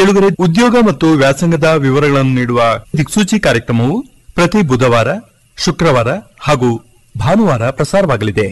ಕೆಳಗರೆ ಉದ್ಯೋಗ ಮತ್ತು ವ್ಯಾಸಂಗದ ವಿವರಗಳನ್ನು ನೀಡುವ ದಿಕ್ಸೂಚಿ ಕಾರ್ಯಕ್ರಮವು ಪ್ರತಿ ಬುಧವಾರ ಶುಕ್ರವಾರ ಹಾಗೂ ಭಾನುವಾರ ಪ್ರಸಾರವಾಗಲಿದೆ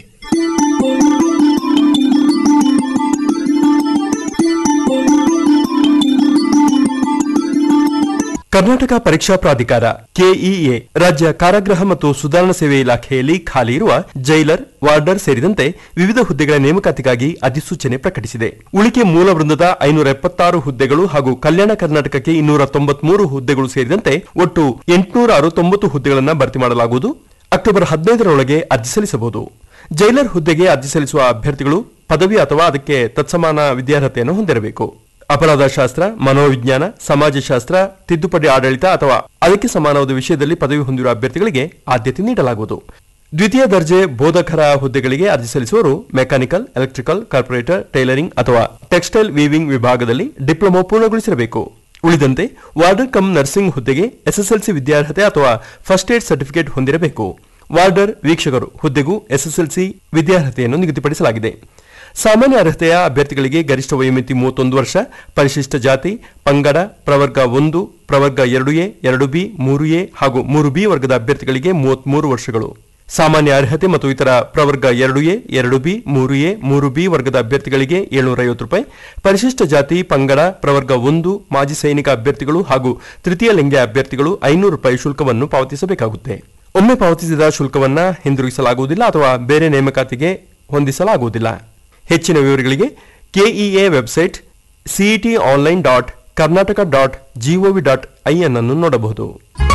ಕರ್ನಾಟಕ ಪರೀಕ್ಷಾ ಪ್ರಾಧಿಕಾರ ಕೆಇಎ ರಾಜ್ಯ ಕಾರಾಗೃಹ ಮತ್ತು ಸುಧಾರಣಾ ಸೇವೆ ಇಲಾಖೆಯಲ್ಲಿ ಖಾಲಿ ಇರುವ ಜೈಲರ್ ವಾರ್ಡರ್ ಸೇರಿದಂತೆ ವಿವಿಧ ಹುದ್ದೆಗಳ ನೇಮಕಾತಿಗಾಗಿ ಅಧಿಸೂಚನೆ ಪ್ರಕಟಿಸಿದೆ ಉಳಿಕೆ ಮೂಲ ವೃಂದದ ಐನೂರ ಎಪ್ಪತ್ತಾರು ಹುದ್ದೆಗಳು ಹಾಗೂ ಕಲ್ಯಾಣ ಕರ್ನಾಟಕಕ್ಕೆ ಇನ್ನೂರ ತೊಂಬತ್ಮೂರು ಹುದ್ದೆಗಳು ಸೇರಿದಂತೆ ಒಟ್ಟು ಎಂಟುನೂರ ಅರವತ್ತೊಂಬತ್ತು ಹುದ್ದೆಗಳನ್ನು ಭರ್ತಿ ಮಾಡಲಾಗುವುದು ಅಕ್ಟೋಬರ್ ಹದಿನೈದರೊಳಗೆ ಅರ್ಜಿ ಸಲ್ಲಿಸಬಹುದು ಜೈಲರ್ ಹುದ್ದೆಗೆ ಅರ್ಜಿ ಸಲ್ಲಿಸುವ ಅಭ್ಯರ್ಥಿಗಳು ಪದವಿ ಅಥವಾ ಅದಕ್ಕೆ ತತ್ಸಮಾನ ವಿದ್ಯಾರ್ಹತೆಯನ್ನು ಹೊಂದಿರಬೇಕು ಅಪರಾಧ ಶಾಸ್ತ್ರ ಮನೋವಿಜ್ಞಾನ ಸಮಾಜಶಾಸ್ತ್ರ ತಿದ್ದುಪಡಿ ಆಡಳಿತ ಅಥವಾ ಅದಕ್ಕೆ ಸಮಾನವಾದ ವಿಷಯದಲ್ಲಿ ಪದವಿ ಹೊಂದಿರುವ ಅಭ್ಯರ್ಥಿಗಳಿಗೆ ಆದ್ಯತೆ ನೀಡಲಾಗುವುದು ದ್ವಿತೀಯ ದರ್ಜೆ ಬೋಧಕರ ಹುದ್ದೆಗಳಿಗೆ ಅರ್ಜಿ ಸಲ್ಲಿಸುವವರು ಮೆಕ್ಯಾನಿಕಲ್ ಎಲೆಕ್ಟ್ರಿಕಲ್ ಕಾರ್ಪೊರೇಟರ್ ಟೈಲರಿಂಗ್ ಅಥವಾ ಟೆಕ್ಸ್ಟೈಲ್ ವೀವಿಂಗ್ ವಿಭಾಗದಲ್ಲಿ ಡಿಪ್ಲೊಮಾ ಪೂರ್ಣಗೊಳಿಸಿರಬೇಕು ಉಳಿದಂತೆ ವಾರ್ಡರ್ ಕಮ್ ನರ್ಸಿಂಗ್ ಹುದ್ದೆಗೆ ಎಸ್ಎಸ್ಎಲ್ಸಿ ವಿದ್ಯಾರ್ಹತೆ ಅಥವಾ ಫಸ್ಟ್ ಏಡ್ ಸರ್ಟಿಫಿಕೇಟ್ ಹೊಂದಿರಬೇಕು ವಾರ್ಡರ್ ವೀಕ್ಷಕರು ಹುದ್ದೆಗೂ ಎಸ್ಎಸ್ಎಲ್ಸಿ ವಿದ್ಯಾರ್ಹತೆಯನ್ನು ನಿಗದಿಪಡಿಸಲಾಗಿದೆ ಸಾಮಾನ್ಯ ಅರ್ಹತೆಯ ಅಭ್ಯರ್ಥಿಗಳಿಗೆ ಗರಿಷ್ಠ ವಯೋಮಿತಿ ಮೂವತ್ತೊಂದು ವರ್ಷ ಪರಿಶಿಷ್ಟ ಜಾತಿ ಪಂಗಡ ಪ್ರವರ್ಗ ಒಂದು ಪ್ರವರ್ಗ ಎರಡು ಎ ಎರಡು ಬಿ ಮೂರು ಎ ಹಾಗೂ ಮೂರು ಬಿ ವರ್ಗದ ಅಭ್ಯರ್ಥಿಗಳಿಗೆ ಮೂವತ್ಮೂರು ವರ್ಷಗಳು ಸಾಮಾನ್ಯ ಅರ್ಹತೆ ಮತ್ತು ಇತರ ಪ್ರವರ್ಗ ಎರಡು ಎ ಎರಡು ಬಿ ಮೂರು ಎ ಮೂರು ಬಿ ವರ್ಗದ ಅಭ್ಯರ್ಥಿಗಳಿಗೆ ಏಳ್ನೂರ ಐವತ್ತು ರೂಪಾಯಿ ಪರಿಶಿಷ್ಟ ಜಾತಿ ಪಂಗಡ ಪ್ರವರ್ಗ ಒಂದು ಮಾಜಿ ಸೈನಿಕ ಅಭ್ಯರ್ಥಿಗಳು ಹಾಗೂ ತೃತೀಯ ಲಿಂಗ ಅಭ್ಯರ್ಥಿಗಳು ಐನೂರು ರೂಪಾಯಿ ಶುಲ್ಕವನ್ನು ಪಾವತಿಸಬೇಕಾಗುತ್ತೆ ಒಮ್ಮೆ ಪಾವತಿಸಿದ ಶುಲ್ಕವನ್ನ ಹಿಂದಿರುಗಿಸಲಾಗುವುದಿಲ್ಲ ಅಥವಾ ಬೇರೆ ನೇಮಕಾತಿಗೆ ಹೊಂದಿಸಲಾಗುವುದಿಲ್ಲ ಹೆಚ್ಚಿನ ವಿವರಗಳಿಗೆ KEA website CET online dot Karnataka dot GOV dot IN ಅನ್ನು ನೋಡಬಹುದು